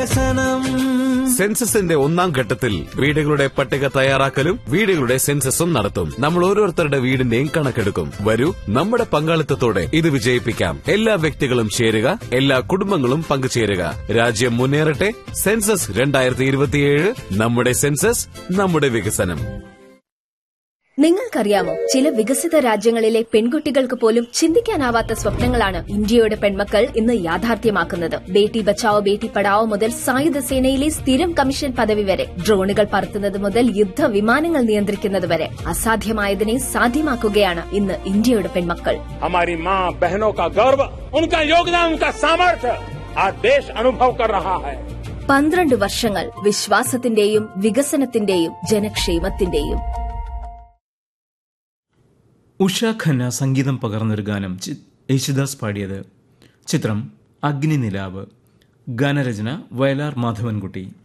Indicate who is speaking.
Speaker 1: വികസനം
Speaker 2: സെൻസസിന്റെ ഒന്നാം ഘട്ടത്തിൽ വീടുകളുടെ പട്ടിക തയ്യാറാക്കലും വീടുകളുടെ സെൻസസും നടത്തും നമ്മൾ ഓരോരുത്തരുടെ വീടിന്റെയും കണക്കെടുക്കും വരൂ നമ്മുടെ പങ്കാളിത്തത്തോടെ ഇത് വിജയിപ്പിക്കാം എല്ലാ വ്യക്തികളും ചേരുക എല്ലാ കുടുംബങ്ങളും പങ്കുചേരുക രാജ്യം മുന്നേറട്ടെ സെൻസസ് രണ്ടായിരത്തി ഇരുപത്തിയേഴ് നമ്മുടെ സെൻസസ് നമ്മുടെ വികസനം
Speaker 3: നിങ്ങൾക്കറിയാമോ ചില വികസിത രാജ്യങ്ങളിലെ പെൺകുട്ടികൾക്ക് പോലും ചിന്തിക്കാനാവാത്ത സ്വപ്നങ്ങളാണ് ഇന്ത്യയുടെ പെൺമക്കൾ ഇന്ന് യാഥാർത്ഥ്യമാക്കുന്നത് ബേട്ടി ബച്ചാവോ ബേട്ടി പഠാവോ മുതൽ സായുധ സേനയിലെ സ്ഥിരം കമ്മീഷൻ പദവി വരെ ഡ്രോണുകൾ പറത്തുന്നത് മുതൽ യുദ്ധ വിമാനങ്ങൾ നിയന്ത്രിക്കുന്നത് വരെ അസാധ്യമായതിനെ സാധ്യമാക്കുകയാണ് ഇന്ന് ഇന്ത്യയുടെ പെൺമക്കൾ
Speaker 4: हमारी माँ बहनों का गर्व उनका योगदान उनका सामर्थ्य आज देश अनुभव कर रहा है
Speaker 3: പന്ത്രണ്ട് വർഷങ്ങൾ വിശ്വാസത്തിന്റെയും വികസനത്തിന്റെയും ജനക്ഷേമത്തിന്റെയും
Speaker 5: ഉഷ ഖന്ന സംഗീതം പകർന്നൊരു ഗാനം ചി- യേശുദാസ് പാടിയത് ചിത്രം അഗ്നിനിലാവ് ഗാനരചന വയലാർ മാധവൻകുട്ടി